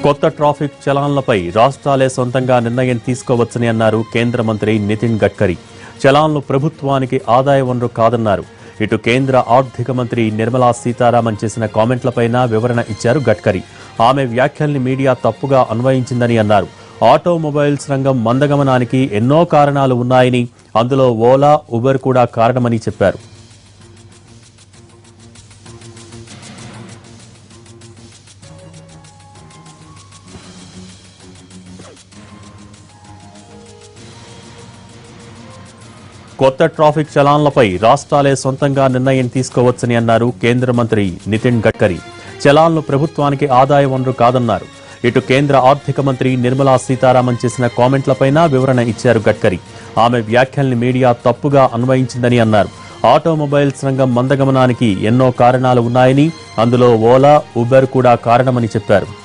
కొత్త ట్రాఫిక్ చలాన్లపై రాష్ట్రాలే సొంతంగా నిర్ణయం తీసుకోవచ్చని అన్నారు కేంద్ర మంత్రి నితిన్ గడ్కరీ చలాన్లు ప్రభుత్వానికి ఆదాయ వనరు కాదన్నారు ఇటు కేంద్ర ఆర్థిక మంత్రి నిర్మలా సీతారామన్ చేసిన కామెంట్లపైన వివరణ ఇచ్చారు గడ్కరీ ఆమె వ్యాఖ్యల్ని మీడియా తప్పుగా అన్వయించిందని అన్నారు ఆటోమొబైల్స్ రంగం మందగమనానికి ఎన్నో కారణాలు ఉన్నాయని అందులో ఓలా ఉబర్ కూడా కారణమని చెప్పారు కొత్త ట్రాఫిక్ చలాన్లపై రాష్ట్రాలే సొంతంగా నిర్ణయం తీసుకోవచ్చని అన్నారు కేంద్ర మంత్రి నితిన్ గడ్కరీ చలాన్లు ప్రభుత్వానికి ఆదాయ వనరు కాదన్నారు ఇటు కేంద్ర ఆర్థిక మంత్రి నిర్మలా సీతారామన్ చేసిన కామెంట్లపైన వివరణ ఇచ్చారు గడ్కరీ ఆమె వ్యాఖ్యల్ని మీడియా తప్పుగా అన్వయించిందని అన్నారు ఆటోమొబైల్స్ రంగం మందగమనానికి ఎన్నో కారణాలు ఉన్నాయని అందులో ఓలా ఉబర్ కూడా కారణమని చెప్పారు